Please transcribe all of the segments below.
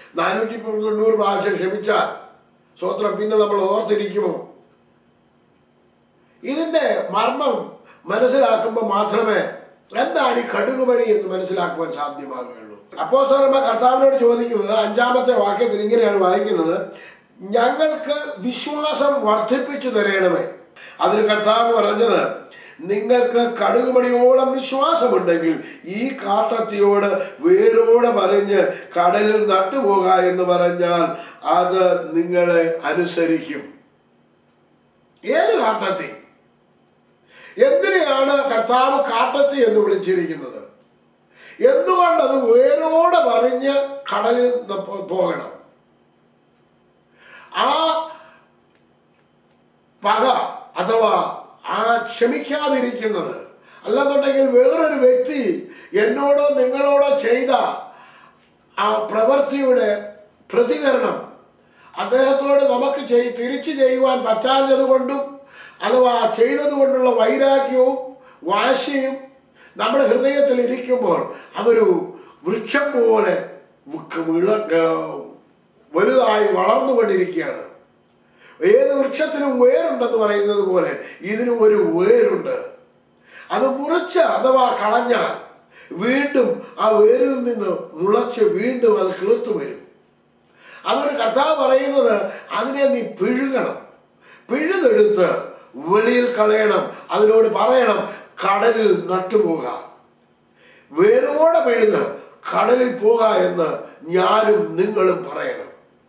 നാനൂറ്റി തൊണ്ണൂറ് പ്രാവശ്യം ക്ഷമിച്ചാൽ സ്വത്രം പിന്നെ നമ്മൾ ഓർത്തിരിക്കുമോ ഇതിന്റെ മർമ്മം മനസ്സിലാക്കുമ്പോൾ മാത്രമേ എന്താണ് ഈ കടുകുമണി എന്ന് മനസ്സിലാക്കുവാൻ സാധ്യമാകുകയുള്ളൂ അപ്പോസ്തലന്മാർ കർത്താവിനോട് ചോദിക്കുന്നത് അഞ്ചാമത്തെ വാക്യത്തിൽ ഇങ്ങനെയാണ് വായിക്കുന്നത് ഞങ്ങൾക്ക് വിശ്വാസം വർദ്ധിപ്പിച്ചു തരണമേ അതിന് കർത്താവ് പറഞ്ഞത് നിങ്ങൾക്ക് കടുകുമണിയോളം വിശ്വാസമുണ്ടെങ്കിൽ ഈ കാട്ടത്തിയോട് വേരോടെ പറഞ്ഞ് കടലിൽ നട്ടുപോക എന്ന് പറഞ്ഞാൽ അത് നിങ്ങളെ അനുസരിക്കും ഏത് കാട്ടത്തി എന്തിനെയാണ് കർത്താവ് കാട്ടത്തി എന്ന് വിളിച്ചിരിക്കുന്നത് എന്തുകൊണ്ട് അത് വേരോടെ പറഞ്ഞ് കടലിൽ ന- പോ- പോകണം ആ പക അഥവാ ആ ക്ഷമിക്കാതിരിക്കുന്നത് അല്ലെന്നുണ്ടെങ്കിൽ വേറൊരു വ്യക്തി എന്നോടോ നിങ്ങളോടോ ചെയ്ത ആ പ്രവൃത്തിയുടെ പ്രതികരണം അദ്ദേഹത്തോട് നമുക്ക് ചെയ് തിരിച്ചു ചെയ്യുവാൻ പറ്റാഞ്ഞത് കൊണ്ടും അഥവാ ചെയ്തത് കൊണ്ടുള്ള വൈരാഗ്യവും വാശിയും നമ്മുടെ ഹൃദയത്തിൽ ഇരിക്കുമ്പോൾ അതൊരു വൃക്ഷം പോലെ വിക്ക് വിള ഏർ വലുതായി വളർന്നുകൊണ്ടിരിക്കുകയാണ് ഏത് വൃക്ഷത്തിനും വേരുണ്ടെന്ന് പറയുന്നത് പോലെ ഇതിനും ഒരു വേരുണ്ട് അത് മുറിച്ച് അഥവാ കളഞ്ഞാൽ വീണ്ടും ആ വേരിൽ നിന്ന് മുളച്ച് വീണ്ടും അത് കിളുത്തു വരും അതുകൊണ്ട് കർത്താവ് പറയുന്നത് അതിനെ നീ പിഴുകണം പിഴുതെടുത്ത് വെളിയിൽ കളയണം അതിനോട് പറയണം കടലിൽ നട്ടുപോക വേരോടെ പിഴുത് കടലിൽ പോക എന്ന് ഞാനും നിങ്ങളും പറയണം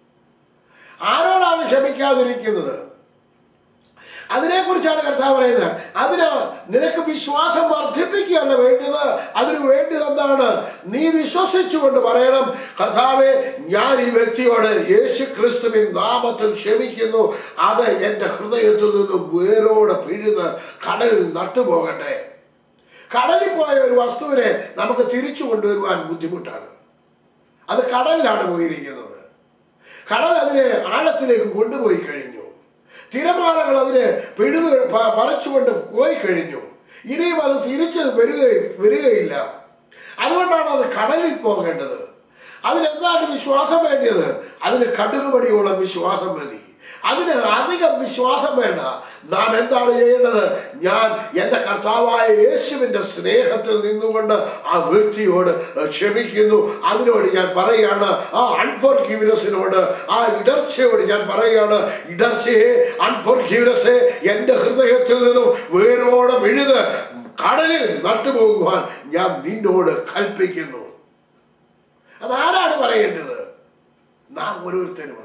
ആരോടാണ് ക്ഷമിക്കാതിരിക്കുന്നത് അതിനെക്കുറിച്ചാണ് കർത്താവ് പറയുന്നത് അതിന് നിനക്ക് വിശ്വാസം വർദ്ധിപ്പിക്കുകയല്ല വേണ്ടത് അതിന് വേണ്ടത് എന്താണ് നീ വിശ്വസിച്ചുകൊണ്ട് പറയണം കർത്താവെ ഞാൻ ഈ വ്യക്തിയോട് യേശു ക്രിസ്തുവിൻ നാമത്തിൽ ക്ഷമിക്കുന്നു അത് എൻ്റെ ഹൃദയത്തിൽ നിന്നും വേരോടെ പിഴുത് കടലിൽ നട്ടുപോകട്ടെ കടലിൽ പോയ ഒരു വസ്തുവിനെ നമുക്ക് തിരിച്ചു കൊണ്ടുവരുവാൻ ബുദ്ധിമുട്ടാണ് അത് കടലിലാണ് പോയിരിക്കുന്നത് കടൽ അതിനെ ആഴത്തിലേക്ക് കൊണ്ടുപോയി കഴിഞ്ഞു തിരമാലകൾ അതിനെ പിഴുതു പ- പറിച്ചുകൊണ്ട് പോയി കഴിഞ്ഞു ഇനിയും അത് തിരിച്ച് വരിക വരികയില്ല അതുകൊണ്ടാണ് അത് കടലിൽ പോകേണ്ടത് അതിനെന്താണ് വിശ്വാസം വേണ്ടത് അതിന് കടുകുപടിയോളം വിശ്വാസം മതി അതിന് അധികം വിശ്വാസം വേണ്ട നാം എന്താണ് ചെയ്യേണ്ടത് ഞാൻ എൻ്റെ കർത്താവായ യേശുവിൻ്റെ സ്നേഹത്തിൽ നിന്നുകൊണ്ട് ആ വ്യക്തിയോട് ക്ഷമിക്കുന്നു അതിനോട് ഞാൻ പറയുകയാണ് ആ അൺഫോർഗീവ്നെസ്സിനോട് ആ ഇടർച്ചയോട് ഞാൻ പറയുകയാണ് ഇടർച്ചയെ അൺഫോർഗീവ്നെസ്സെ എൻ്റെ ഹൃദയത്തിൽ നിന്നും വേരോടെ വിഴുത് കടലിൽ നട്ടുപോകുവാൻ ഞാൻ നിന്നോട് കൽപ്പിക്കുന്നു അതാരാണ് പറയേണ്ടത് നാം ഓരോരുത്തരുമാണ്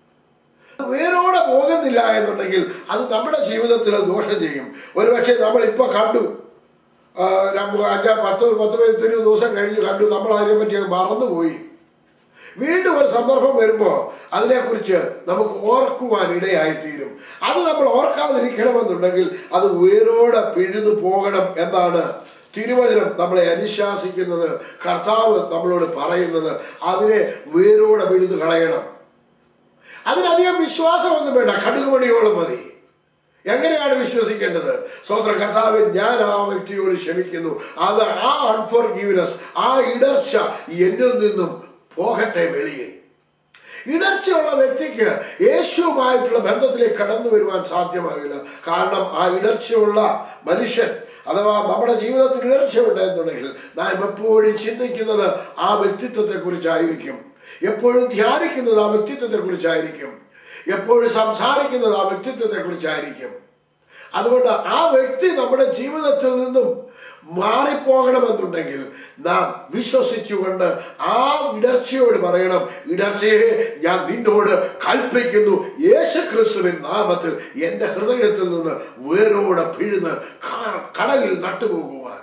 വേരോടെ പോകുന്നില്ല എന്നുണ്ടെങ്കിൽ അത് നമ്മുടെ ജീവിതത്തിൽ ദോഷം ചെയ്യും ഒരുപക്ഷെ നമ്മളിപ്പോൾ കണ്ടു ആ, രം- അഞ്ചാ പത്ത് പത്ത് പതിനൊരു ദിവസം കഴിഞ്ഞ് കണ്ടു നമ്മൾ അതിനെപ്പറ്റി അങ്ങ് മറന്നുപോയി വീണ്ടും ഒരു സന്ദർഭം വരുമ്പോൾ അതിനെക്കുറിച്ച് നമുക്ക് ഓർക്കുവാൻ ഇടയായിത്തീരും അത് നമ്മൾ ഓർക്കാതിരിക്കണമെന്നുണ്ടെങ്കിൽ അത് വേരോടെ പിഴുതു പോകണം എന്നാണ് തിരുവചനം നമ്മളെ അനുശാസിക്കുന്നത് കർത്താവ് നമ്മളോട് പറയുന്നത് അതിനെ വേരോടെ പിഴുതു കളയണം അതിനധികം വിശ്വാസമൊന്നും വേണ്ട കടുകുമണിയോളം മതി എങ്ങനെയാണ് വിശ്വസിക്കേണ്ടത് സ്വന്തം കർത്താവ് ഞാൻ ആ വ്യക്തിയോട് ക്ഷമിക്കുന്നു അത് ആ അൺഫോർഗീവ്നെസ് ആ ഇടർച്ച എന്നിൽ നിന്നും പോകട്ടെ വെളിയിൽ ഇടർച്ചയുള്ള വ്യക്തിക്ക് യേശുവുമായിട്ടുള്ള ബന്ധത്തിലേക്ക് കടന്നു വരുവാൻ സാധ്യമാകില്ല കാരണം ആ ഇടർച്ചയുള്ള മനുഷ്യൻ അഥവാ നമ്മുടെ ജീവിതത്തിൽ ഇടർച്ച ഉണ്ടെന്നുണ്ടെങ്കിൽ നാം എപ്പോഴും ചിന്തിക്കുന്നത് ആ വ്യക്തിത്വത്തെ കുറിച്ചായിരിക്കും എപ്പോഴും ധ്യാനിക്കുന്നത് ആ വ്യക്തിത്വത്തെ കുറിച്ചായിരിക്കും എപ്പോഴും സംസാരിക്കുന്നത് ആ വ്യക്തിത്വത്തെ കുറിച്ചായിരിക്കും അതുകൊണ്ട് ആ വ്യക്തി നമ്മുടെ ജീവിതത്തിൽ നിന്നും മാറിപ്പോകണമെന്നുണ്ടെങ്കിൽ നാം വിശ്വസിച്ചുകൊണ്ട് ആ ഇടർച്ചയോട് പറയണം ഇടർച്ചയെ ഞാൻ നിന്നോട് കൽപ്പിക്കുന്നു യേശു ക്രിസ്തുവിൻ നാമത്തിൽ എൻ്റെ ഹൃദയത്തിൽ നിന്ന് വേരോടെ പിഴുന്ന് ക- കടലിൽ നട്ടുപോകുവാൻ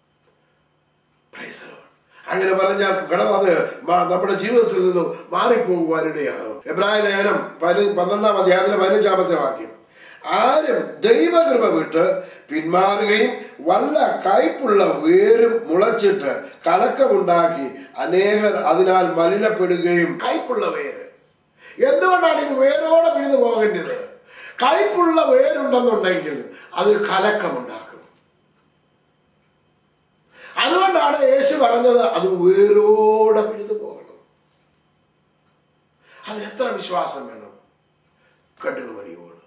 Praise the Lord. അങ്ങനെ പറഞ്ഞാൽ കടൽ അത് മ- നമ്മുടെ ജീവിതത്തിൽ നിന്നും മാറിപ്പോകുവാനിടയാകും എബ്രാഹിം ലേഖനം പതി പന്ത്രണ്ടാം അധ്യായത്തിലെ പതിനഞ്ചാമത്തെ വാക്യം ആരും ദൈവകൃപ വിട്ട് പിന്മാറുകയും വല്ല കയ്പുള്ള വേരും മുളച്ചിട്ട് കലക്കമുണ്ടാക്കി അനേകർ അതിനാൽ മലിനപ്പെടുകയും കയ്പുള്ള വേര് എന്തുകൊണ്ടാണ് ഇത് വേരോടെ പിഴുതു പോകേണ്ടത് കയ്പുള്ള വേരുണ്ടെന്നുണ്ടെങ്കിൽ അത് കലക്കമുണ്ടാക്കും അതുകൊണ്ടാണ് യേശു പറഞ്ഞത് അത് വേരോടെ പിഴുതു പോകണം അതിനെത്ര വിശ്വാസം വേണം കടുകുമണിയോട്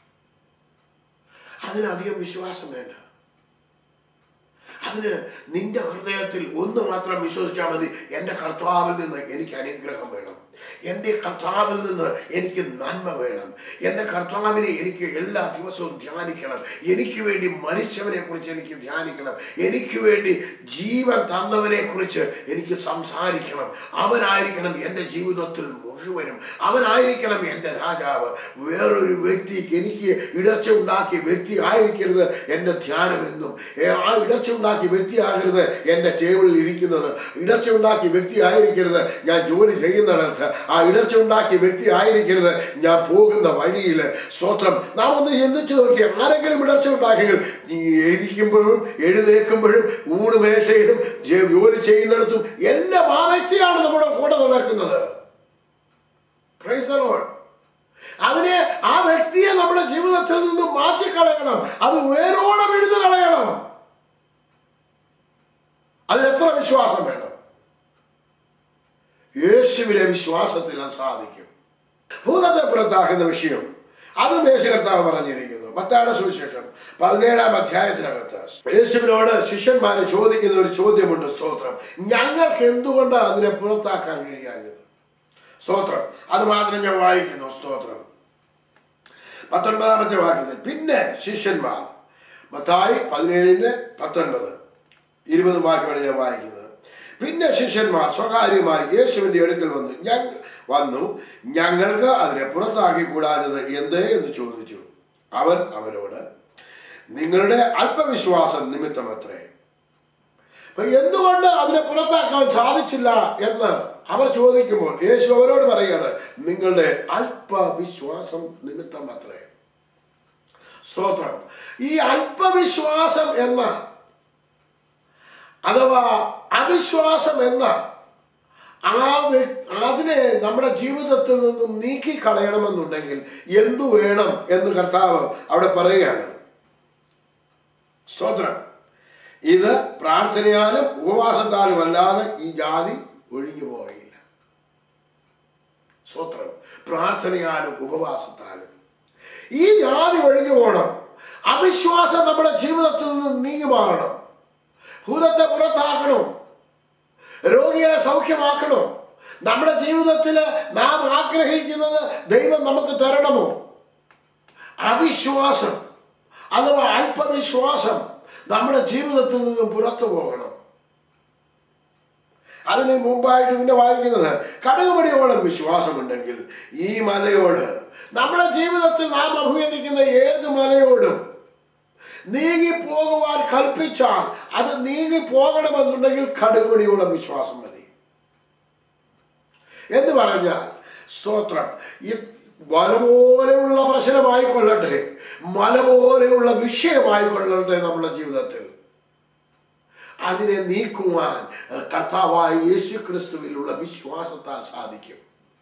അതിനധികം വിശ്വാസം വേണ്ട അതിന് നിന്റെ ഹൃദയത്തിൽ ഒന്ന് മാത്രം വിശ്വസിച്ചാൽ മതി എൻ്റെ കർത്താവിൽ നിന്ന് എനിക്ക് അനുഗ്രഹം വേണം എൻ്റെ കർത്താവിൽ നിന്ന് എനിക്ക് നന്മ വേണം എൻ്റെ കർത്താവിനെ എനിക്ക് എല്ലാ ദിവസവും ധ്യാനിക്കണം എനിക്ക് വേണ്ടി മരിച്ചവനെ കുറിച്ച് എനിക്ക് ധ്യാനിക്കണം എനിക്ക് വേണ്ടി ജീവൻ തന്നവനെ കുറിച്ച് എനിക്ക് സംസാരിക്കണം അവനായിരിക്കണം എൻ്റെ ജീവിതത്തിൽ മുഴുവനും അവനായിരിക്കണം എൻ്റെ രാജാവ് വേറൊരു വ്യക്തിക്ക് എനിക്ക് ഇടർച്ച ഉണ്ടാക്കിയ വ്യക്തി ആയിരിക്കരുത് എൻ്റെ ധ്യാനമെന്നും ഏ, ആ ഇടർച്ച ഉണ്ടാക്കിയ വ്യക്തിയാകരുത് എൻ്റെ ടേബിളിൽ ഇരിക്കുന്നത് ഇടർച്ച ഉണ്ടാക്കിയ വ്യക്തി ആയിരിക്കരുത് ഞാൻ ജോലി ചെയ്യുന്നിടത്ത് ആ ഇടർച്ച ഉണ്ടാക്കിയ വ്യക്തി ആയിരിക്കരുത് ഞാൻ പോകുന്ന വഴിയിൽ സ്തോത്രം നാം ഒന്ന് ചിന്തിച്ചു നോക്കിയ ആരെങ്കിലും ഇടർച്ച ഉണ്ടാക്കിയെങ്കിൽ നീ ഇരിക്കുമ്പോഴും എഴുന്നേൽക്കുമ്പോഴും ഊണ് മേശയിലും ജെ- ജോലി ചെയ്യുന്നിടത്തും എല്ലാം ആ വ്യക്തിയാണ് നമ്മുടെ കൂടെ നടക്കുന്നത് Praise the Lord. അതിനെ ആ വ്യക്തിയെ നമ്മുടെ ജീവിതത്തിൽ നിന്ന് മാറ്റിക്കളയണം അത് വേരോടെ വിഴുതു കളയണം അതിനെത്ര വിശ്വാസം വേണം യേശുവിലെ വിശ്വാസത്തിൽ അത് സാധിക്കും ഭൂതത്തെ പുറത്താക്കുന്ന വിഷയം അത് മേശകർത്താവ് പറഞ്ഞിരിക്കുന്നു മത്തായുടെ സുവിശേഷം പതിനേഴാം അധ്യായത്തിനകത്ത് യേശുവിനോട് ശിഷ്യന്മാര് ചോദിക്കുന്ന ഒരു ചോദ്യമുണ്ട് സ്തോത്രം ഞങ്ങൾക്ക് എന്തുകൊണ്ട് അതിനെ പുറത്താക്കാൻ കഴിയാഞ്ഞത് സ്തോത്രം അത് മാത്രം ഞാൻ വായിക്കുന്നു സ്തോത്രം പത്തൊൻപതാമത്തെ വാക്യത്തിൽ പിന്നെ ശിഷ്യന്മാർ മത്തായി പതിനേഴിന് പത്തൊൻപത് ഇരുപത് വാക്യമാണ് ഞാൻ വായിക്കുന്നത് പിന്നെ ശിഷ്യന്മാർ സ്വകാര്യമായി യേശുവിൻ്റെ അടുക്കൽ വന്നു ഞാൻ വന്നു ഞങ്ങൾക്ക് അതിനെ പുറത്താക്കി കൂടാഞ്ഞത് എന്തേ എന്ന് ചോദിച്ചു അവൻ അവരോട് നിങ്ങളുടെ അല്പവിശ്വാസം നിമിത്തമത്രേ അപ്പൊ എന്തുകൊണ്ട് അതിനെ പുറത്താക്കാൻ സാധിച്ചില്ല എന്ന് അവർ ചോദിക്കുമ്പോൾ യേശു അവരോട് പറയുകയാണ് നിങ്ങളുടെ അല്പവിശ്വാസം നിമിത്തം അത്രേ സ്തോത്രം ഈ അല്പവിശ്വാസം എന്ന അഥവാ അവിശ്വാസം എന്ന ആ വ്യ- അതിനെ നമ്മുടെ ജീവിതത്തിൽ നിന്നും നീക്കിക്കളയണമെന്നുണ്ടെങ്കിൽ എന്തു വേണം എന്ന് കർത്താവ് അവിടെ പറയുകയാണ് സ്തോത്രം ഇത് പ്രാർത്ഥനയാലും ഉപവാസത്താലും അല്ലാതെ ഈ ജാതി ഒഴിഞ്ഞു പോകയില്ല സ്തോത്രം പ്രാർത്ഥനയാലും ഉപവാസത്താലും ഈ ജാതി ഒഴിഞ്ഞു പോകണം അവിശ്വാസം നമ്മുടെ ജീവിതത്തിൽ നിന്ന് നീങ്ങി മാറണം ഭൂതത്തെ പുറത്താക്കണം രോഗിയെ സൗഖ്യമാക്കണോ നമ്മുടെ ജീവിതത്തിൽ നാം ആഗ്രഹിക്കുന്നത് ദൈവം നമുക്ക് തരണമോ അവിശ്വാസം അഥവാ അല്പവിശ്വാസം നമ്മുടെ ജീവിതത്തിൽ നിന്നും പുറത്തു പോകണം അതിന് മുമ്പായിട്ട് പിന്നെ വായിക്കുന്നത് കടുകുമണിയോളം വിശ്വാസമുണ്ടെങ്കിൽ ഈ മലയോട് നമ്മുടെ ജീവിതത്തിൽ നാം അഭിമുഖീകരിക്കുന്ന ഏത് മലയോടും നീങ്ങി പോകുവാൻ കൽപ്പിച്ചാൽ അത് നീങ്ങി പോകണമെന്നുണ്ടെങ്കിൽ കടുകുമണിയോളം വിശ്വാസം മതി എന്ന് പറഞ്ഞാൽ സ്തോത്രം ഈ മല പോലെയുള്ള പ്രശ്നമായിക്കൊള്ളട്ടെ മല പോലെയുള്ള വിഷയമായിക്കൊള്ളട്ടെ നമ്മുടെ ജീവിതത്തിൽ അതിനെ നീക്കുവാൻ കർത്താവായ യേശു ക്രിസ്തുവിലുള്ള വിശ്വാസത്താൽ സാധിക്കും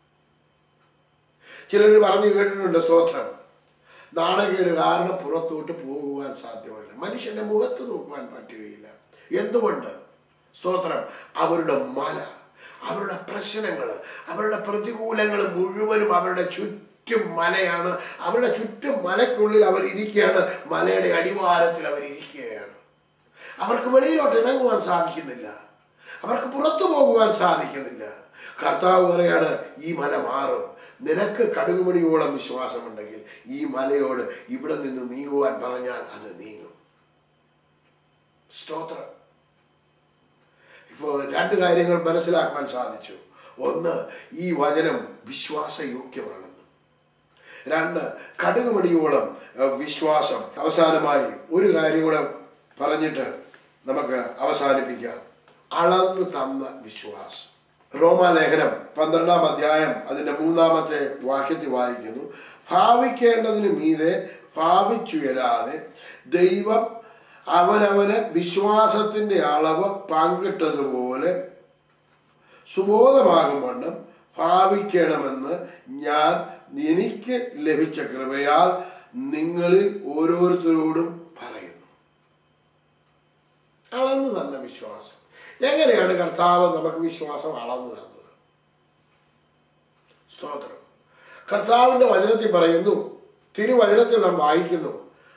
ചിലർ പറഞ്ഞു കേട്ടിട്ടുണ്ട് സ്തോത്രം നാണകേട് കാരണം പുറത്തോട്ട് പോകുവാൻ സാധ്യമല്ല മനുഷ്യന്റെ മുഖത്ത് നോക്കുവാൻ പറ്റുകയില്ല എന്തുകൊണ്ട് സ്തോത്രം അവരുടെ മല അവരുടെ പ്രശ്നങ്ങൾ അവരുടെ പ്രതികൂലങ്ങൾ മുഴുവനും അവരുടെ ചുറ്റും മലയാണ് അവരുടെ ചുറ്റും മലയ്ക്കുള്ളിൽ അവരിയ്ക്കുകയാണ് മലയുടെ അടിവാരത്തിൽ അവരിയ്ക്കുകയാണ് അവർക്ക് വെളിയിലോട്ട് ഇറങ്ങുവാൻ സാധിക്കുന്നില്ല അവർക്ക് പുറത്തു പോകുവാൻ സാധിക്കുന്നില്ല കർത്താവ് പറയാണ് ഈ മല മാറും നിനക്ക് കടുകുമണിയോളം വിശ്വാസമുണ്ടെങ്കിൽ ഈ മലയോട് ഇവിടെ നിന്ന് നീങ്ങുവാൻ പറഞ്ഞാൽ അത് നീങ്ങും സ്തോത്രം ഇപ്പോൾ രണ്ട് കാര്യങ്ങൾ മനസ്സിലാക്കാൻ സാധിച്ചു ഒന്ന് ഈ വചനം വിശ്വാസയോഗ്യമാണെന്ന് രണ്ട് കടുകുമണിയോളം അഹ്, വിശ്വാസം അവസാനമായി ഒരു കാര്യം കൂടെ പറഞ്ഞിട്ട് നമുക്ക് അവസാനിപ്പിക്കാം അളന്നു തന്ന വിശ്വാസം റോമാലേഖനം പന്ത്രണ്ടാം അധ്യായം അതിൻ്റെ മൂന്നാമത്തെ വാക്യത്തിൽ വായിക്കുന്നു ഭാവിക്കേണ്ടതിന് മീതെ ഭാവിച്ചുയരാതെ ദൈവം അവനവന് വിശ്വാസത്തിൻ്റെ അളവ് പങ്കിട്ടതുപോലെ സുബോധമാകും വണ്ണം ഭാവിക്കണമെന്ന് ഞാൻ എനിക്ക് ലഭിച്ച കൃപയാൽ നിങ്ങളിൽ ഓരോരുത്തരോടും പറയുന്നു അളന്നു തന്ന വിശ്വാസം എങ്ങനെയാണ് കർത്താവ് നമുക്ക് വിശ്വാസം അളന്നു തന്നത് സ്തോത്രം കർത്താവിൻ്റെ വചനത്തിൽ പറയുന്നു തിരുവചനത്തിൽ നാം വായിക്കുന്നു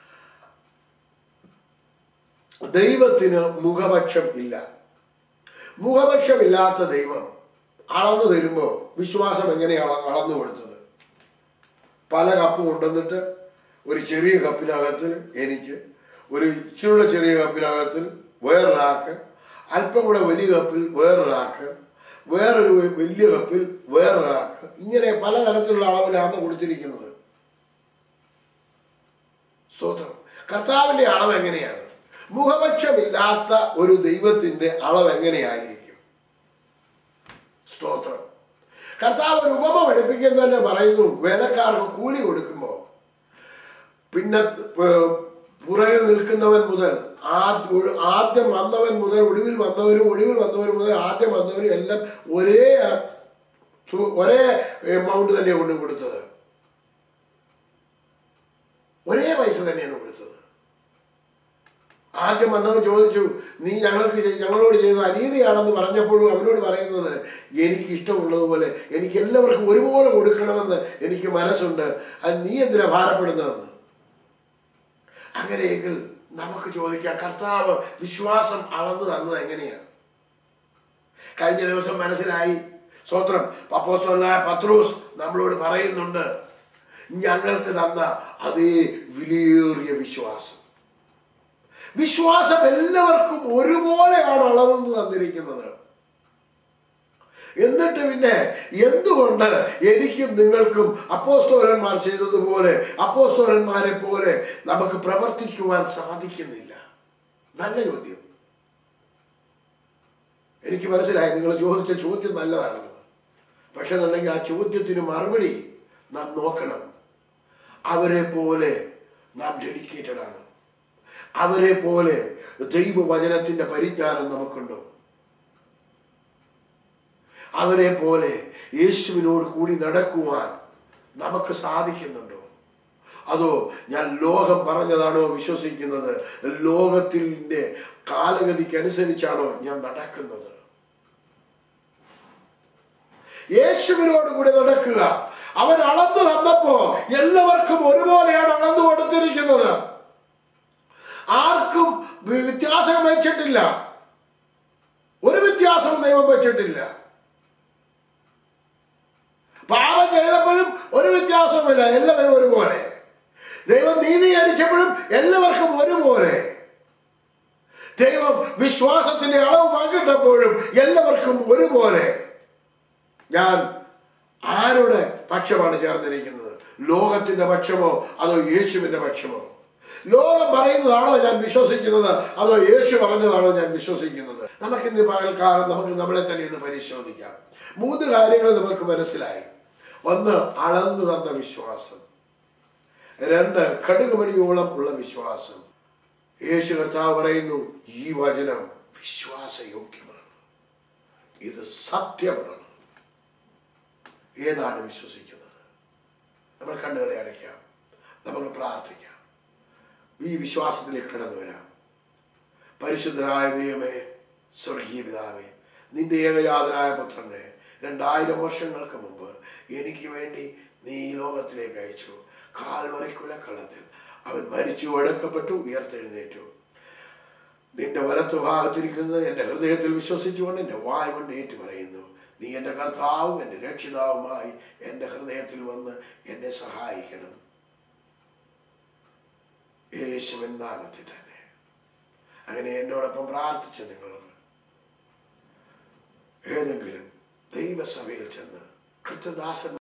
ദൈവത്തിന് മുഖപക്ഷം ഇല്ല മുഖപക്ഷമില്ലാത്ത ദൈവം അളന്നു തരുമ്പോൾ വിശ്വാസം എങ്ങനെയാണ് അളന്നു കൊടുത്തത് പല കപ്പ് കൊണ്ടുവന്നിട്ട് ഒരു ചെറിയ കപ്പിനകത്ത് എനിക്ക് ഒരു ഇച്ചിരിയുടെ ചെറിയ കപ്പിനകത്തിൽ വേറൊരാൾക്ക് അല്പം കൂടെ വലിയ കപ്പിൽ വേറൊരാൾക്ക് വേറൊരു വലിയ കപ്പിൽ വേറൊരാൾക്ക് ഇങ്ങനെ പലതരത്തിലുള്ള അളവിലാണ് കൊടുത്തിരിക്കുന്നത് സ്തോത്രം കർത്താവിൻ്റെ അളവ് എങ്ങനെയാണ് മുഖപക്ഷമില്ലാത്ത ഒരു ദൈവത്തിൻ്റെ അളവ് എങ്ങനെയായിരിക്കും സ്തോത്രം കർത്താവ് ഒരു ഉപമ പഠിപ്പിക്കുന്ന തന്നെ പറയുന്നു വേലക്കാർക്ക് കൂലി കൊടുക്കുമ്പോൾ പിന്നെ പ- പുറകിൽ നിൽക്കുന്നവൻ മുതൽ ആദ്യ ഒഴു- ആദ്യം വന്നവൻ മുതൽ ഒടുവിൽ വന്നവരും ഒടുവിൽ വന്നവരും മുതൽ ആദ്യം വന്നവരും എല്ലാം ഒരേ തു- ഒരേ എമൗണ്ട് തന്നെയാണ് കൊണ്ട് കൊടുത്തത് ഒരേ പൈസ തന്നെയാണ് കൊടുത്തത് ആദ്യം വന്നവൻ ചോദിച്ചു നീ ഞങ്ങൾക്ക് ചെയ്- ഞങ്ങളോട് ചെയ്ത അനീതിയാണെന്ന് പറഞ്ഞപ്പോഴും അവനോട് പറയുന്നത് എനിക്ക് ഇഷ്ടമുള്ളതുപോലെ എനിക്ക് എല്ലാവർക്കും ഒരുപോലെ കൊടുക്കണമെന്ന് എനിക്ക് മനസ്സുണ്ട് അത് നീ എന്തിനാ ഭാരപ്പെടുന്നതെന്ന് അങ്ങനെയെങ്കിൽ നമുക്ക് ചോദിക്കാം കർത്താവ് വിശ്വാസം അളന്നു തന്നത് എങ്ങനെയാണ് കഴിഞ്ഞ ദിവസം മനസ്സിലായി സ്വത്രം പപ്പോസ്തോലായ പത്രോസ് നമ്മളോട് പറയുന്നുണ്ട് ഞങ്ങൾക്ക് തന്ന അതേ വിലയേറിയ വിശ്വാസം വിശ്വാസം എല്ലാവർക്കും ഒരുപോലെയാണ് അളവെന്ന് തന്നിരിക്കുന്നത് എന്നിട്ട് പിന്നെ എന്തുകൊണ്ട് എനിക്കും നിങ്ങൾക്കും അപ്പോസ്തോലന്മാർ ചെയ്തതുപോലെ അപ്പോസ്തോലന്മാരെ പോലെ നമുക്ക് പ്രവർത്തിക്കുവാൻ സാധിക്കുന്നില്ല നല്ല ചോദ്യം എനിക്ക് മനസ്സിലായി നിങ്ങൾ ചോദിച്ച ചോദ്യം നല്ലതാണെന്ന് പക്ഷെ എന്നുണ്ടെങ്കിൽ ആ ചോദ്യത്തിന് മറുപടി നാം നോക്കണം അവരെ പോലെ നാം ഡെഡിക്കേറ്റഡ് ആണ് അവരെ പോലെ ദൈവവചനത്തിന്റെ പരിജ്ഞാനം നമുക്കുണ്ടോ അവരെ പോലെ യേശുവിനോട് കൂടി നടക്കുവാൻ നമുക്ക് സാധിക്കുന്നുണ്ടോ അതോ ഞാൻ ലോകം പറഞ്ഞതാണോ വിശ്വസിക്കുന്നത് ലോകത്തിൻ്റെ കാലഗതിക്ക് അനുസരിച്ചാണോ ഞാൻ നടക്കുന്നത് യേശുവിനോട് കൂടി നടക്കുക അവൻ അളന്നു തന്നപ്പോ എല്ലാവർക്കും ഒരുപോലെയാണ് അളന്നു കൊടുത്തിരിക്കുന്നത് ആർക്കും വി- വ്യത്യാസം വെച്ചിട്ടില്ല ഒരു വ്യത്യാസവും ദൈവം വെച്ചിട്ടില്ല പാപം ചെയ്തപ്പോഴും ഒരു വ്യത്യാസവുമില്ല എല്ലാവരും ഒരുപോലെ ദൈവം നീതീകരിച്ചപ്പോഴും എല്ലാവർക്കും ഒരുപോലെ ദൈവം വിശ്വാസത്തിന്റെ അളവ് പങ്കിട്ടപ്പോഴും എല്ലാവർക്കും ഒരുപോലെ ഞാൻ ആരുടെ പക്ഷമാണ് ചേർന്നിരിക്കുന്നത് ലോകത്തിന്റെ പക്ഷമോ അതോ യേശുവിന്റെ പക്ഷമോ ലോകം പറയുന്നതാണോ ഞാൻ വിശ്വസിക്കുന്നത് അതോ യേശു പറഞ്ഞതാണോ ഞാൻ വിശ്വസിക്കുന്നത് നമുക്കിന്ന് പകൽക്കാലം നമുക്ക് നമ്മളെ തന്നെ ഇന്ന് പരിശോധിക്കാം മൂന്ന് കാര്യങ്ങൾ നമുക്ക് മനസ്സിലായി ഒന്ന് അളന്നു തന്ന വിശ്വാസം രണ്ട് കടുകുമണിയോളം ഉള്ള വിശ്വാസം യേശു കർത്താവ് പറയുന്നു ഈ വചനം വിശ്വാസയോഗ്യമാണ് ഇത് സത്യമാണ് ഏതാണ് വിശ്വസിക്കുന്നത് നമ്മൾ കണ്ണുകളെ അടയ്ക്കാം നമുക്ക് പ്രാർത്ഥിക്കാം ഈ വിശ്വാസത്തിലേക്ക് കടന്നു വരാം പരിശുദ്ധനായ ദൈവമേ സ്വർഗീയ പിതാവേ നിന്റെ ഏകജാതനായ പുത്രനെ രണ്ടായിരം വർഷങ്ങൾക്ക് മുമ്പ് എനിക്ക് വേണ്ടി നീ ഈ ലോകത്തിലേക്ക് അയച്ചു കാൽവറിക്കുലക്കള്ളത്തിൽ അവൻ മരിച്ചു അടക്കപ്പെട്ടു ഉയർത്തെഴുന്നേറ്റു നിന്റെ വലത്തു ഭാഗത്തിരിക്കുന്നത് എൻ്റെ ഹൃദയത്തിൽ വിശ്വസിച്ചുകൊണ്ട് എൻ്റെ വായ കൊണ്ട് ഏറ്റു പറയുന്നു നീ എൻ്റെ കർത്താവും എൻ്റെ രക്ഷിതാവുമായി എൻ്റെ ഹൃദയത്തിൽ വന്ന് എന്നെ സഹായിക്കണം യേശുവൻ നാമത്തിൽ തന്നെ അങ്ങനെ എന്നോടൊപ്പം പ്രാർത്ഥിച്ച നിങ്ങൾ ഏതെങ്കിലും ദൈവസഭയിൽ ചെന്ന് കൃത്യദാസൻ